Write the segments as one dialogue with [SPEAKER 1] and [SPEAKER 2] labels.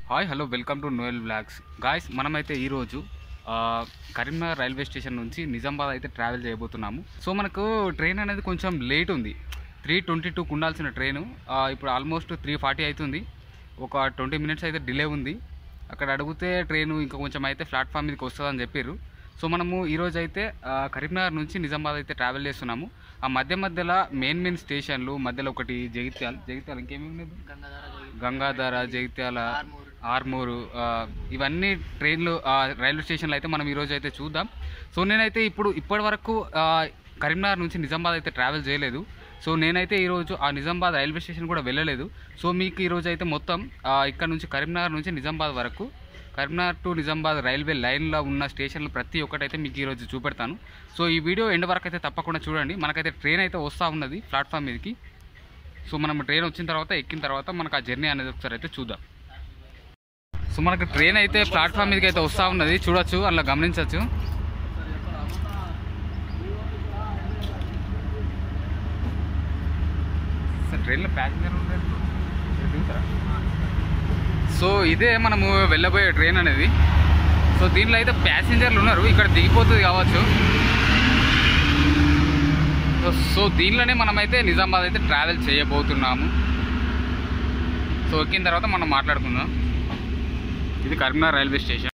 [SPEAKER 1] hi hello welcome to Noel blogs guys మనమైతే ఈరోజు ఆ, కరీంనగర్ రైల్వే స్టేషన్ నుంచి నిజామాబాద్ అయితే ట్రావెల్ చేయబోతున్నాము సో మనకు ట్రైన్ అనేది కొంచెం లేట్ ఉంది త్రీ ట్వంటీ టూకి ఉండాల్సిన ట్రైను ఆ, ఇప్పుడు ఆల్మోస్ట్ త్రీ ఫార్టీ అవుతుంది ఒక ట్వంటీ మినిట్స్ అయితే డిలే ఉంది అక్కడ అడిగితే ట్రైన్ ఇంకా కొంచెం అయితే ప్లాట్ఫామ్ మీదకి వస్తుందని చెప్పారు సో మనము ఈరోజు అయితే ఆ, కరీంనగర్ నుంచి నిజామాబాద్ అయితే ట్రావెల్ చేస్తున్నాము ఆ మధ్య మధ్యలో మెయిన్ మెయిన్ స్టేషన్లు మధ్యలో ఒకటి జగిత్యాల జగిత్యాల ఇంకేమేమి ఉన్నాయి గంగాధర జగిత్యాల ఆర్మూరు ఆ, ఇవన్నీ ట్రైన్లు ఆ, రైల్వే స్టేషన్లు అయితే మనం ఈరోజు అయితే చూద్దాం సో నేనైతే ఇప్పుడు ఇప్పటి వరకు ఆ, కరీంనగర్ నుంచి నిజామాబాద్ అయితే ట్రావెల్ చేయలేదు సో నేనైతే ఈరోజు ఆ నిజామాబాద్ రైల్వే స్టేషన్ కూడా వెళ్ళలేదు సో మీకు ఈరోజు అయితే మొత్తం ఆ, ఇక్కడ నుంచి కరీంనగర్ నుంచి నిజామాబాద్ వరకు కరీంనగర్ టు నిజామాబాద్ రైల్వే లైన్లో ఉన్న స్టేషన్లు ప్రతి ఒక్కటైతే మీకు ఈరోజు చూపెడతాను సో ఈ వీడియో ఎండ్ వరకు అయితే తప్పకుండా చూడండి మనకైతే ట్రైన్ అయితే వస్తూ ఉన్నది ప్లాట్ఫామ్ మీదకి సో మనం ట్రైన్ వచ్చిన తర్వాత ఎక్కిన తర్వాత మనకు ఆ జర్నీ అనేది ఒకసారి అయితే చూద్దాం సో మనకు ట్రైన్ అయితే ప్లాట్ఫామ్ మీదకి అయితే వస్తూ ఉన్నది చూడొచ్చు అలా గమనించవచ్చు సార్ ట్రైన్లో ప్యాసింజర్ సో ఇదే మనము వెళ్ళబోయే ట్రైన్ అనేది సో దీనిలో అయితే ప్యాసింజర్లు ఉన్నారు ఇక్కడ దిగిపోతుంది కావచ్చు సో- సో దీనిలోనే మనమైతే నిజామాబాద్ అయితే ట్రావెల్ చేయబోతున్నాము సో ఎక్కిన తర్వాత మనం మాట్లాడుకుందాం ఇది కరీంనగర్ రైల్వే స్టేషన్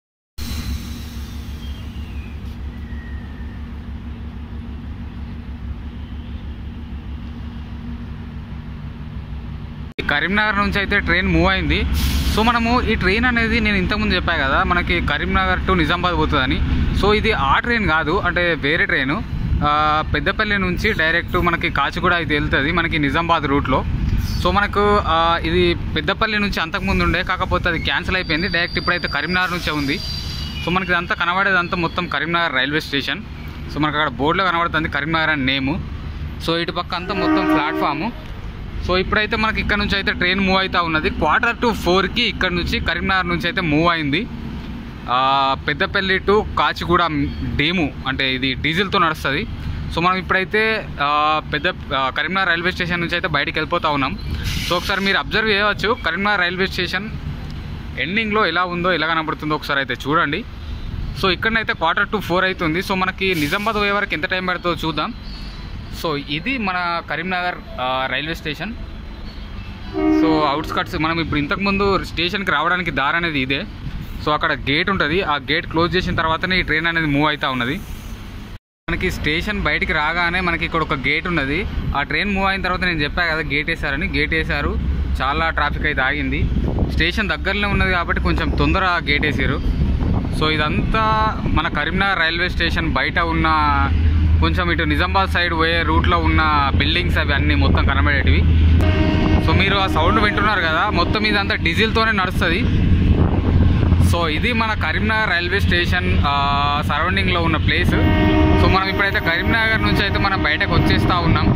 [SPEAKER 1] ఈ కరీంనగర్ నుంచి అయితే ట్రైన్ మూవ్ అయింది సో మనము ఈ ట్రైన్ అనేది నేను ఇంతకుముందు చెప్పా కదా మనకి కరీంనగర్ టు నిజామాబాద్ పోతుందని సో ఇది ఆ ట్రైన్ కాదు అంటే వేరే ట్రైను ఆ, పెద్దపల్లి నుంచి డైరెక్ట్ మనకి కాచిగూడ అయితే వెళ్తుంది మనకి నిజామాబాద్ రూట్లో సో మనకు ఆ, ఇది పెద్దపల్లి నుంచి అంతకుముందు ఉండే కాకపోతే అది క్యాన్సిల్ అయిపోయింది డైరెక్ట్ ఇప్పుడైతే కరీంనగర్ నుంచే ఉంది సో మనకి ఇదంతా కనబడేదంతా మొత్తం కరీంనగర్ రైల్వే స్టేషన్ సో మనకు అక్కడ బోర్డులో కనబడుతుంది కరీంనగర్ అని నేము సో ఇటు పక్క అంతా మొత్తం ప్లాట్ఫాము సో ఇప్పుడైతే మనకి ఇక్కడ నుంచి అయితే ట్రైన్ మూవ్ అవుతా ఉన్నది క్వార్టర్ టు ఫోర్కి ఇక్కడ నుంచి కరీంనగర్ నుంచి అయితే మూవ్ అయింది ఆ, పెద్దపల్లి టు కాచిగూడ డేము అంటే ఇది డీజిల్తో నడుస్తుంది సో మనం ఇప్పుడైతే ఆ, పెద్ద ఆ, కరీంనగర్ రైల్వే స్టేషన్ నుంచి అయితే బయటికి వెళ్ళిపోతా ఉన్నాం సో ఒకసారి మీరు అబ్జర్వ్ చేయవచ్చు కరీంనగర్ రైల్వే స్టేషన్ ఎండింగ్లో ఎలా ఉందో ఎలా కనబడుతుందో ఒకసారి అయితే చూడండి సో ఇక్కడనైతే క్వార్టర్ టు ఫోర్ అవుతుంది సో మనకి నిజామాబాద్ పోయే వరకు ఎంత టైం పడుతుందో చూద్దాం సో ఇది మన కరీంనగర్ ఆ, రైల్వే స్టేషన్ సో అవుట్స్కట్స్ మనం ఇప్పుడు ఇంతకుముందు స్టేషన్కి రావడానికి దారి అనేది ఇదే సో అక్కడ గేట్ ఉంటుంది ఆ గేట్ క్లోజ్ చేసిన తర్వాతనే ఈ ట్రైన్ అనేది మూవ్ అవుతా ఉన్నది మనకి స్టేషన్ బయటికి రాగానే మనకి ఇక్కడ ఒక గేట్ ఉన్నది ఆ ట్రైన్ మూవ్ అయిన తర్వాత నేను చెప్పా కదా గేట్ వేసారని గేట్ వేసారు చాలా ట్రాఫిక్ అయితే ఆగింది స్టేషన్ దగ్గరలో ఉన్నది కాబట్టి కొంచెం తొందర గేట్ వేసారు సో ఇదంతా మన కరీంనగర్ రైల్వే స్టేషన్ బయట ఉన్న కొంచెం ఇటు నిజామాబాద్ సైడ్ పోయే రూట్లో ఉన్న బిల్డింగ్స్ అవి అన్నీ మొత్తం కనబడేటివి సో మీరు ఆ సౌండ్ వింటున్నారు కదా మొత్తం ఇదంతా డీజిల్తోనే నడుస్తుంది సో ఇది మన కరీంనగర్ రైల్వే స్టేషన్ సరౌండింగ్లో ఉన్న ప్లేస్ సో మనం ఇప్పుడైతే కరీంనగర్ నుంచి అయితే మనం బయటకు వచ్చేస్తూ ఉన్నాం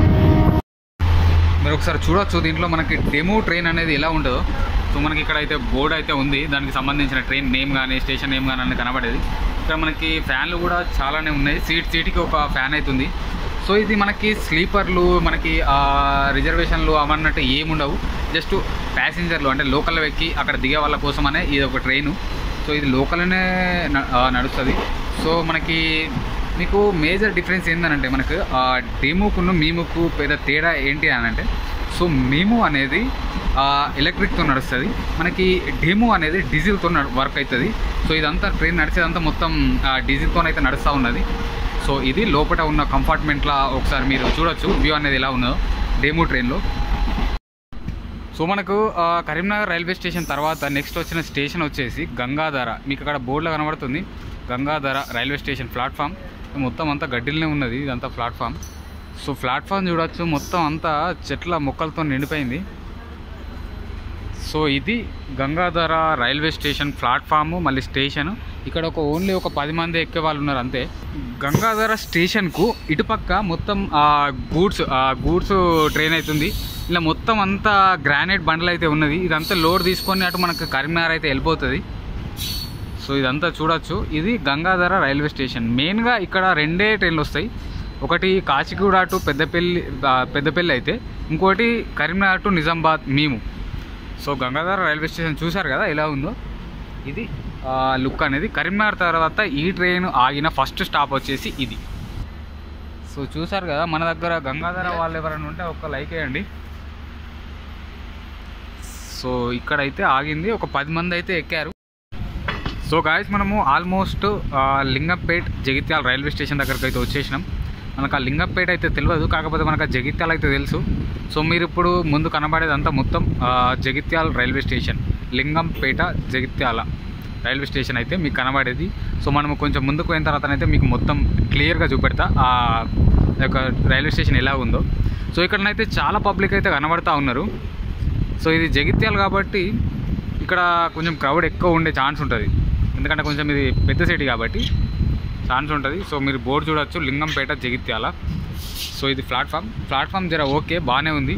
[SPEAKER 1] మీరు ఒకసారి చూడొచ్చు దీంట్లో మనకి డెమో ట్రైన్ అనేది ఎలా ఉండదో సో మనకి ఇక్కడ అయితే బోర్డు అయితే ఉంది దానికి సంబంధించిన ట్రైన్ నేమ్ కానీ స్టేషన్ నేమ్ కానీ అన్ని కనబడేది ఇక్కడ మనకి ఫ్యాన్లు కూడా చాలానే ఉన్నాయి సీట్ సీట్కి ఒక ఫ్యాన్ అవుతుంది సో ఇది మనకి స్లీపర్లు మనకి ఆ, రిజర్వేషన్లు అవన్నట్టు ఏముండవు జస్ట్ ప్యాసింజర్లు అంటే లోకల్లో ఎక్కి అక్కడ దిగే వాళ్ళ కోసమనే ఇది ఒక ట్రైను సో ఇది లోకల్లోనే న- ఆ, నడుస్తుంది సో మనకి మీకు మేజర్ డిఫరెన్స్ ఏంటంటే మనకు ఆ డెమోకును మీముకు పెద్ద తేడా ఏంటి అని అంటే సో మేము అనేది ఎలక్ట్రిక్తో నడుస్తుంది మనకి డెమో అనేది డీజిల్తో వర్క్ అవుతుంది సో ఇదంతా ట్రైన్ నడిచేదంతా మొత్తం డీజిల్తో అయితే నడుస్తూ ఉన్నది సో ఇది లోపల ఉన్న కంపార్ట్మెంట్లో ఒకసారి మీరు చూడొచ్చు వ్యూ అనేది ఎలా ఉన్నదో డెమో ట్రైన్లో సో మనకు ఆ, కరీంనగర్ రైల్వే స్టేషన్ తర్వాత నెక్స్ట్ వచ్చిన స్టేషన్ వచ్చేసి గంగాధర మీకు అక్కడ బోర్డులో కనబడుతుంది గంగాధర రైల్వే స్టేషన్ ప్లాట్ఫామ్ మొత్తం అంతా గడ్డిలోనే ఉన్నది ఇదంతా ప్లాట్ఫామ్ సో ప్లాట్ఫామ్ చూడొచ్చు మొత్తం అంతా చెట్ల మొక్కలతో నిండిపోయింది సో ఇది గంగాధర రైల్వే స్టేషన్ ప్లాట్ఫామ్ మళ్ళీ స్టేషన్ ఇక్కడ ఒక ఓన్లీ ఒక పది మంది ఎక్కే వాళ్ళు ఉన్నారు అంతే గంగాధర స్టేషన్కు ఇటుపక్క మొత్తం గూడ్స్ గూడ్స్ ట్రైన్ అవుతుంది ఇలా మొత్తం అంతా గ్రానైట్ బండలు అయితే ఉన్నది ఇదంతా లోడ్ తీసుకొని అటు మనకు కరీంనగర్ అయితే వెళ్ళిపోతుంది సో ఇదంతా చూడొచ్చు ఇది గంగాధర రైల్వే స్టేషన్ మెయిన్గా ఇక్కడ రెండే ట్రైన్లు వస్తాయి ఒకటి కాచిగూడ టు పెద్దపల్లి ఆ, పెద్దపల్లి అయితే ఇంకోటి కరీంనగర్ టు నిజామాబాద్ మేము సో గంగాధర రైల్వే స్టేషన్ చూశారు కదా ఎలా ఉందో ఇది లుక్ అనేది కరీంనగర్ తర్వాత ఈ ట్రైన్ ఆగిన ఫస్ట్ స్టాప్ వచ్చేసి ఇది సో చూశారు కదా మన దగ్గర గంగాధర వాళ్ళు ఎవరైనా ఉంటే ఒక లైక్ వేయండి సో ఇక్కడైతే ఆగింది ఒక పది మంది అయితే ఎక్కారు సో గాయస్ మనము almost Lingampet Jagtial railway station దగ్గరికి అయితే వచ్చేసినాం మనకు ఆ లింగంపేట అయితే తెలియదు కాకపోతే మనకు ఆ జగిత్యాల అయితే తెలుసు సో మీరు ఇప్పుడు ముందు కనబడేదంతా మొత్తం ఆ, Jagtial railway station Lingampet Jagtial railway station అయితే మీకు కనబడేది సో మనము కొంచెం ముందుకు పోయిన తర్వాత అయితే మీకు మొత్తం క్లియర్గా చూపెడతా ఆ యొక్క రైల్వే స్టేషన్ ఎలా ఉందో సో ఇక్కడనైతే చాలా పబ్లిక్ అయితే కనబడతా ఉన్నారు సో ఇది జగిత్యాల కాబట్టి ఇక్కడ కొంచెం క్రౌడ్ ఎక్కువ ఉండే ఛాన్స్ ఉంటుంది ఎందుకంటే కొంచెం ఇది పెద్ద సిటీ కాబట్టి ఛాన్స్ ఉంటుంది సో మీరు బోర్డు చూడొచ్చు లింగంపేట జగిత్యాల సో ఇది ప్లాట్ఫామ్ ప్లాట్ఫామ్ జర ఓకే బాగానే ఉంది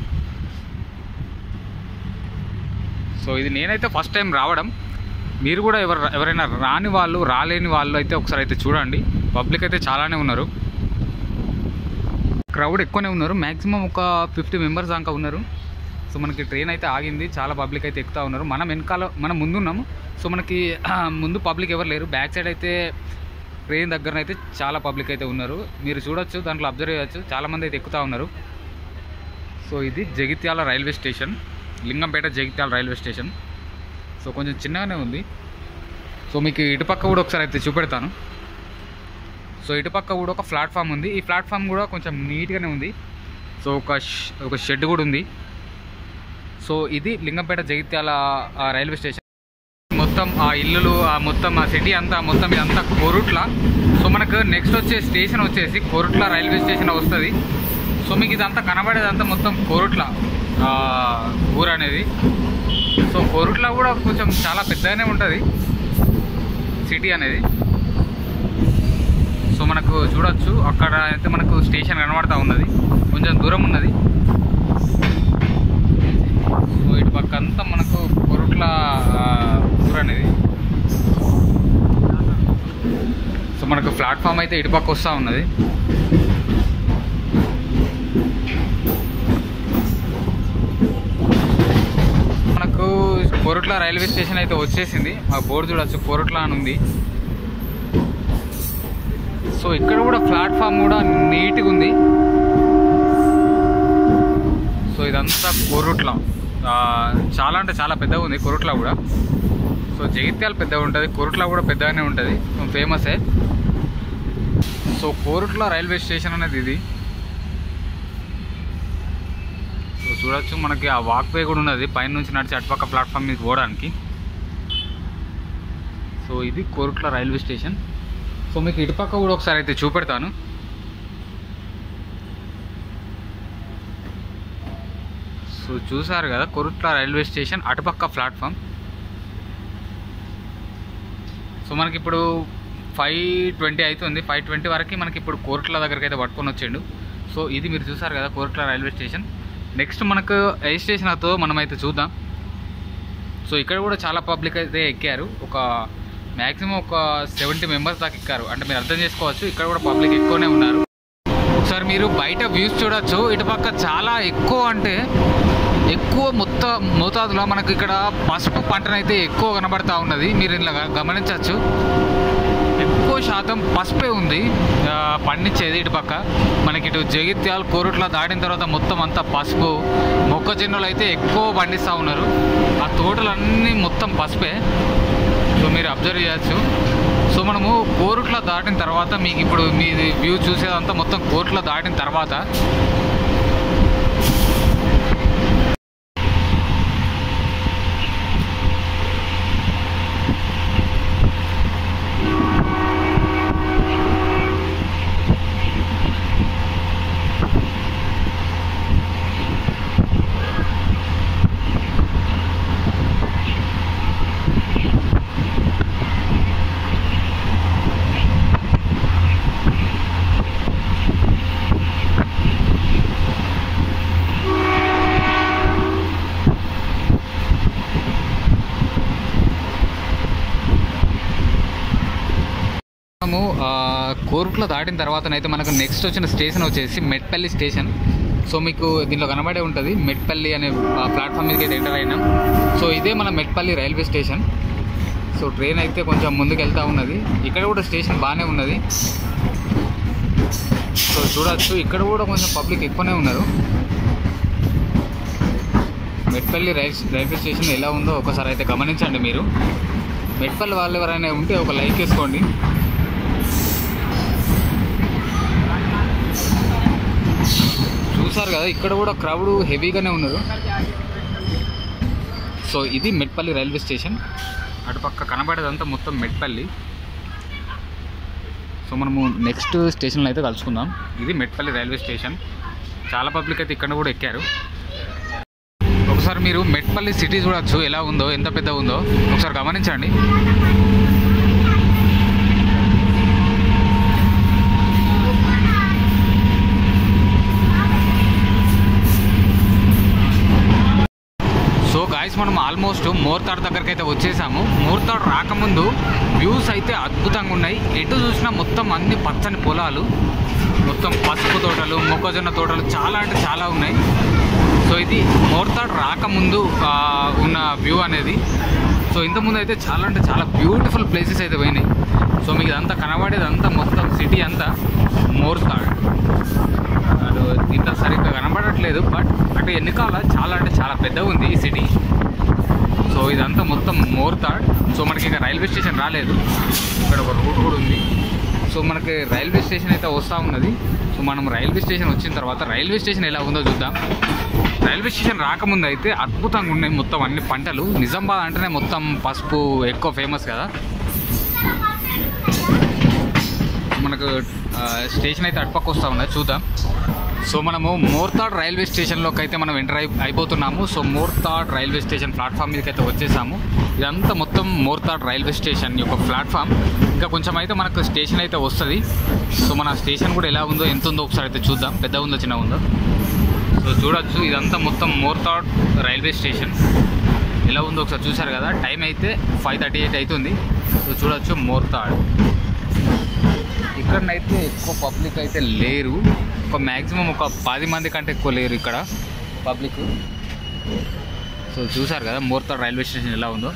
[SPEAKER 1] సో ఇది నేనైతే ఫస్ట్ టైం రావడం మీరు కూడా ఎవరు ఎవరైనా రాని వాళ్ళు రాలేని వాళ్ళు అయితే ఒకసారి అయితే చూడండి పబ్లిక్ అయితే చాలానే ఉన్నారు క్రౌడ్ ఎక్కువనే ఉన్నారు మ్యాక్సిమం ఒక ఫిఫ్టీ మెంబర్స్ దాకా ఉన్నారు సో మనకి ట్రైన్ అయితే ఆగింది చాలా పబ్లిక్ అయితే ఎక్కుతా ఉన్నారు మనం వెనకాల మనం ముందున్నాము సో మనకి ముందు పబ్లిక్ ఎవరు లేరు బ్యాక్ సైడ్ అయితే ట్రైన్ దగ్గర అయితే చాలా పబ్లిక్ అయితే ఉన్నారు మీరు చూడొచ్చు దాంట్లో అబ్జర్వ్ చేయొచ్చు చాలామంది అయితే ఎక్కుతా ఉన్నారు సో ఇది Jagtial railway station Lingampet Jagtial railway station so కొంచెం చిన్నగానే ఉంది సో మీకు ఇటుపక్క కూడా ఒకసారి అయితే చూపెడతాను సో ఇటుపక్క కూడా ఒక ప్లాట్ఫామ్ ఉంది ఈ ప్లాట్ఫామ్ కూడా కొంచెం నీట్గానే ఉంది సో ఒక ష్- ఒక షెడ్ కూడా ఉంది సో ఇది లింగంపేట జగిత్యాల ఆ, రైల్వే స్టేషన్ మొత్తం ఆ ఇల్లులు ఆ మొత్తం ఆ సిటీ అంతా మొత్తం ఇదంతా కోరుట్ల సో మనకు నెక్స్ట్ వచ్చే స్టేషన్ వచ్చేసి కోరుట్ల రైల్వే స్టేషన్ వస్తుంది సో మీకు ఇదంతా కనబడేదంతా మొత్తం కోరుట్ల ఆ, ఊరు అనేది సో కోరుట్ల కూడా కొంచెం చాలా పెద్దగానే ఉంటుంది సిటీ అనేది సో మనకు చూడొచ్చు అక్కడ అయితే మనకు స్టేషన్ కనబడతా ఉన్నది కొంచెం దూరం ఉన్నది సో ఇటు పక్క అంతా మనకు కొరుట్ల ఆ, ఊరు అనేది సో మనకు ప్లాట్ఫామ్ అయితే ఇటు పక్క వస్తూ ఉన్నది మనకు కోరుట్ల రైల్వే స్టేషన్ అయితే వచ్చేసింది ఆ బోర్డు చూడొచ్చు కోరుట్ల అని ఉంది సో ఇక్కడ కూడా ప్లాట్ఫామ్ కూడా నీట్గా ఉంది సో ఇదంతా కోరుట్ల ఆ, చాలా అంటే చాలా పెద్దగా ఉంది కొరుట్ల కూడా సో జగిత్యాల పెద్దగా ఉంటుంది కొరుట్ల కూడా పెద్దగానే ఉంటుంది ఫేమసే సో కోరుట్ల రైల్వే స్టేషన్ అనేది ఇది సో చూడొచ్చు మనకి ఆ వాక్ వే కూడా ఉన్నది పైన నుంచి నడిచి అటుపక్క ప్లాట్ఫామ్ మీద పోవడానికి సో ఇది కోరుట్ల రైల్వే స్టేషన్ సో మీకు ఇటుపక్క కూడా ఒకసారి అయితే చూపెడతాను సో చూసారు కదా కొరుట్ల రైల్వే స్టేషన్ అటుపక్క ప్లాట్ఫామ్ సో మనకి ఇప్పుడు ఫైవ్ ట్వంటీ అవుతుంది ఫైవ్ ట్వంటీ వరకు మనకి ఇప్పుడు కోరుట్ల దగ్గరికి అయితే పట్టుకొని వచ్చిండు సో ఇది మీరు చూసారు కదా కోరుట్ల రైల్వే స్టేషన్ నెక్స్ట్ మనకు ఏ స్టేషన్ అవుతుందో మనం అయితే చూద్దాం సో ఇక్కడ కూడా చాలా పబ్లిక్ అయితే ఎక్కారు ఒక మ్యాక్సిమం ఒక సెవెంటీ మెంబర్స్ దాకా ఎక్కారు అంటే మీరు అర్థం చేసుకోవచ్చు ఇక్కడ కూడా పబ్లిక్ ఎక్కువనే ఉన్నారు ఒకసారి మీరు బయట వ్యూస్ చూడొచ్చు ఇటుపక్క చాలా ఎక్కువ అంటే ఎక్కువ మొత్త మోతాదులో మనకు ఇక్కడ పసుపు పంటనైతే ఎక్కువ కనబడతా ఉన్నది మీరు ఇలా గమనించవచ్చు ఎక్కువ శాతం పసుపే ఉంది ఆ, పండించేది ఇటుపక్క మనకి ఇటు జగిత్యాల కోరుట్ల దాటిన తర్వాత మొత్తం అంతా పసుపు మొక్కజొన్నలు అయితే ఎక్కువ పండిస్తూ ఉన్నారు ఆ తోటలన్నీ మొత్తం పసుపే సో మీరు అబ్జర్వ్ చేయొచ్చు సో మనము కోరుట్ల దాటిన తర్వాత మీకు ఇప్పుడు మీ వ్యూ చూసేదంతా మొత్తం కోరుట్ల దాటిన తర్వాత మనము ఆ, కోరుట్ల దాటిన తర్వాతనైతే మనకు నెక్స్ట్ వచ్చిన స్టేషన్ వచ్చేసి మెట్పల్లి స్టేషన్ సో మీకు దీనిలో కనబడే ఉంటుంది మెట్పల్లి అనే ప్లాట్ఫామ్ మీదకి అయితే ఎంటర్ అయినాం సో ఇదే మన Metpalli railway station so train అయితే కొంచెం ముందుకు వెళ్తూ ఉన్నది ఇక్కడ కూడా స్టేషన్ బాగానే ఉన్నది సో చూడొచ్చు ఇక్కడ కూడా కొంచెం పబ్లిక్ ఎక్కువనే ఉన్నారు మెట్పల్లి రైల్ రైల్వే స్టేషన్ ఎలా ఉందో ఒకసారి అయితే గమనించండి మీరు మెట్పల్లి వాళ్ళు ఎవరైనా ఉంటే ఒక లైక్ వేసుకోండి చూసారు కదా ఇక్కడ కూడా క్రౌడ్ హెవీగానే ఉన్నారు సో ఇది మెట్పల్లి రైల్వే స్టేషన్ అటుపక్క కనబడేదంతా మొత్తం మెట్పల్లి సో మనము నెక్స్ట్ స్టేషన్లో అయితే కలుసుకుందాం ఇది మెట్పల్లి రైల్వే స్టేషన్ చాలా పబ్లిక్ అయితే ఇక్కడ కూడా ఎక్కారు ఒకసారి మీరు మెట్పల్లి సిటీ చూడొచ్చు ఎలా ఉందో ఎంత పెద్ద ఉందో ఒకసారి గమనించండి సో గాయస్ మనం ఆల్మోస్ట్ మోర్తాడ్ దగ్గరికి అయితే వచ్చేసాము మోర్తాడ్ రాకముందు వ్యూస్ అయితే అద్భుతంగా ఉన్నాయి ఎటు చూసినా మొత్తం అన్ని పచ్చని పొలాలు మొత్తం పసుపు తోటలు మొక్కజొన్న తోటలు చాలా అంటే చాలా ఉన్నాయి సో ఇది మోర్తాడ్ రాకముందు ఆ, ఉన్న వ్యూ అనేది సో ఇంతకుముందు అయితే చాలా అంటే చాలా బ్యూటిఫుల్ ప్లేసెస్ అయితే పోయినాయి సో మీకు ఇదంతా కనబడేది అంతా మొత్తం సిటీ అంతా మోర్తాడ్ అటు ఇంత సరిగ్గా కనబడట్లేదు బట్ అటు వెనకాల చాలా అంటే చాలా పెద్దగా ఉంది ఈ సిటీ సో ఇదంతా మొత్తం మోర్తాడ్ సో మనకి ఇక రైల్వే స్టేషన్ రాలేదు ఇక్కడ ఒక రూట్ కూడా ఉంది సో మనకి రైల్వే స్టేషన్ అయితే వస్తూ ఉన్నది సో మనం రైల్వే స్టేషన్ వచ్చిన తర్వాత రైల్వే స్టేషన్ ఎలా ఉందో చూద్దాం రైల్వే స్టేషన్ రాకముందు అయితే అద్భుతంగా ఉన్నాయి మొత్తం అన్ని పంటలు నిజామాబాద్ అంటేనే మొత్తం పసుపు ఎక్కువ ఫేమస్ కదా మనకు ఆ, స్టేషన్ అయితే అటుపక్క వస్తూ ఉన్నది చూద్దాం సో మనము మోర్తాడ్ రైల్వే స్టేషన్లోకి అయితే మనం ఎంటర్ అయి అయిపోతున్నాము so Morthad railway station platform మీదకి అయితే వచ్చేసాము ఇదంతా మొత్తం మోర్తాడ్ రైల్వే స్టేషన్ యొక్క ప్లాట్ఫామ్ ఇంకా కొంచెం అయితే మనకు స్టేషన్ అయితే వస్తుంది సో మన స్టేషన్ కూడా ఎలా ఉందో ఎంత ఉందో ఒకసారి అయితే చూద్దాం పెద్ద ఉందో చిన్న ఉందో సో చూడొచ్చు ఇదంతా మొత్తం మోర్తాడ్ రైల్వే స్టేషన్ ఎలా ఉందో ఒకసారి చూసారు కదా టైం అయితే ఫైవ్ థర్టీ ఎయిట్ అవుతుంది సో చూడొచ్చు మోర్తాడ్ ఇక్కడనైతే ఎక్కువ పబ్లిక్ అయితే లేరు ఒక మ్యాక్సిమం ఒక పది మంది కంటే ఎక్కువ లేరు ఇక్కడ పబ్లిక్ సో చూసారు కదా మోర్తాడ్ రైల్వే స్టేషన్ ఎలా ఉందో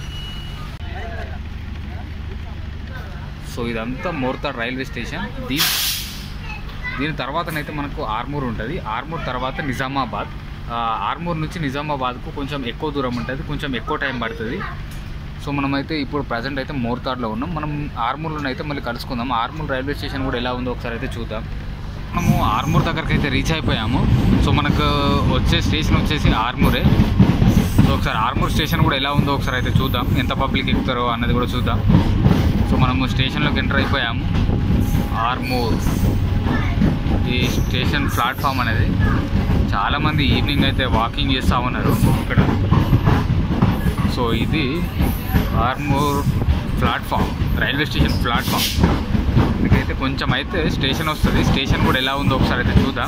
[SPEAKER 1] సో ఇదంతా మోర్తాడ్ రైల్వే స్టేషన్ దీని దీని తర్వాతనైతే మనకు ఆర్మూర్ ఉంటుంది ఆర్మూర్ తర్వాత నిజామాబాద్ ఆ, ఆర్మూర్ నుంచి నిజామాబాద్కు కొంచెం ఎక్కువ దూరం ఉంటుంది కొంచెం ఎక్కువ టైం పడుతుంది సో మనమైతే ఇప్పుడు ప్రజెంట్ అయితే మోర్తాడ్లో ఉన్నాం మనం ఆర్మూర్లో అయితే మళ్ళీ కలుసుకుందాం ఆర్మూర్ రైల్వే స్టేషన్ కూడా ఎలా ఉందో ఒకసారి అయితే చూద్దాం మనము ఆర్మూర్ దగ్గరికి అయితే రీచ్ అయిపోయాము సో మనకు వచ్చే స్టేషన్ వచ్చేసి ఆర్మూరే సో ఒకసారి ఆర్మూర్ స్టేషన్ కూడా ఎలా ఉందో ఒకసారి అయితే చూద్దాం ఎంత పబ్లిక్ ఎక్కుతారో అన్నది కూడా చూద్దాం సో మనము స్టేషన్లోకి ఎంటర్ అయిపోయాము ఆర్మూర్ ఈ స్టేషన్ ప్లాట్ఫామ్ అనేది చాలామంది ఈవినింగ్ అయితే వాకింగ్ చేస్తూ ఉన్నారు ఇక్కడ సో ఇది Armoor platform railway station platform ఇక్కడికైతే కొంచెం అయితే స్టేషన్ వస్తుంది స్టేషన్ కూడా ఎలా ఉందో ఒకసారి అయితే చూద్దాం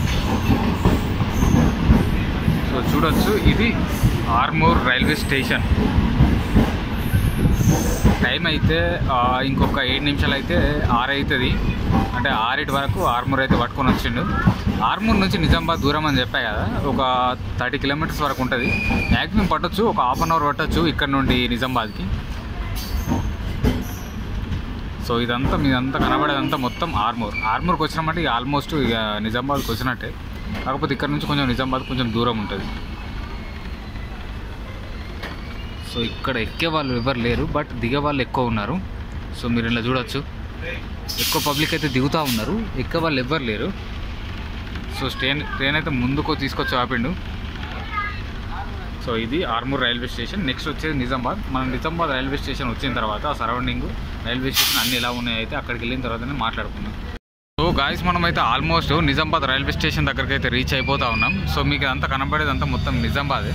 [SPEAKER 1] సో చూడొచ్చు ఇది ఆర్మూర్ రైల్వే స్టేషన్ టైం అయితే ఆ, ఇంకొక ఏడు నిమిషాలు అయితే ఆరు అవుతుంది అంటే ఆరింటి వరకు ఆర్మూర్ అయితే పట్టుకొని వచ్చిండు ఆర్మూర్ నుంచి నిజామాబాద్ దూరం అని చెప్పా కదా ఒక థర్టీ కిలోమీటర్స్ వరకు ఉంటుంది మ్యాక్సిమం పట్టొచ్చు ఒక హాఫ్ అన్ అవర్ పట్టొచ్చు ఇక్కడ నుండి నిజామాబాద్కి సో ఇదంతా మీదంతా కనబడేదంతా మొత్తం ఆర్మూర్ ఆర్మూర్కి వచ్చినామంటే ఇక ఆల్మోస్ట్ ఇక నిజామాబాద్కి వచ్చినట్టే కాకపోతే ఇక్కడ నుంచి కొంచెం నిజామాబాద్ కొంచెం దూరం ఉంటుంది సో ఇక్కడ ఎక్కే వాళ్ళు ఎవరు లేరు బట్ దిగే వాళ్ళు ఎక్కువ ఉన్నారు సో మీరు ఇలా చూడొచ్చు ఎక్కువ పబ్లిక్ అయితే దిగుతూ ఉన్నారు ఎక్కే వాళ్ళు ఎవ్వరు లేరు సో ట్రైన్ ట్రైన్ అయితే ముందుకు తీసుకొచ్చి ఆపిండు సో ఇది ఆర్మూర్ రైల్వే స్టేషన్ నెక్స్ట్ వచ్చేది నిజామాబాద్ మనం నిజామాబాద్ రైల్వే స్టేషన్ వచ్చిన తర్వాత ఆ సరౌండింగ్ రైల్వే స్టేషన్ అన్ని ఎలా ఉన్నాయి అయితే అక్కడికి వెళ్ళిన తర్వాతనే మాట్లాడుకుందాం సో గాయస్ మనం అయితే ఆల్మోస్ట్ నిజామాబాద్ రైల్వే స్టేషన్ దగ్గరికి అయితే రీచ్ అయిపోతా ఉన్నాం సో మీకు అంతా కనబడేది అంతా మొత్తం నిజామాబాదే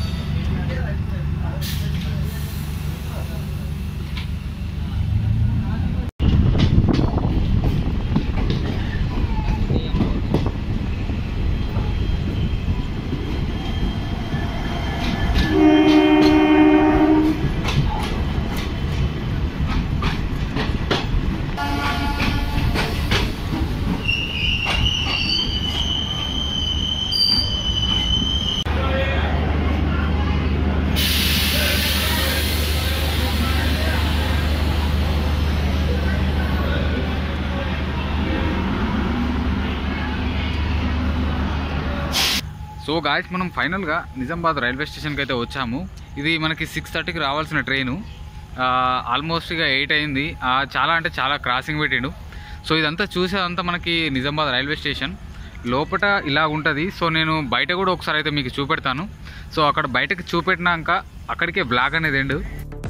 [SPEAKER 1] సో గాయస్ మనం ఫైనల్గా నిజామాబాద్ రైల్వే స్టేషన్కి అయితే వచ్చాము ఇది మనకి సిక్స్ థర్టీకి రావాల్సిన ట్రైను ఆల్మోస్ట్ ఇక ఎయిట్ అయింది ఆ, చాలా అంటే చాలా క్రాసింగ్ పెట్టిండు సో ఇదంతా చూసేదంతా మనకి నిజామాబాద్ రైల్వే స్టేషన్ లోపల ఇలా ఉంటుంది సో నేను బయట కూడా ఒకసారి అయితే మీకు చూపెడతాను సో అక్కడ బయటకి చూపెట్టినాక అక్కడికే బ్లాక్ అనేది ఎండు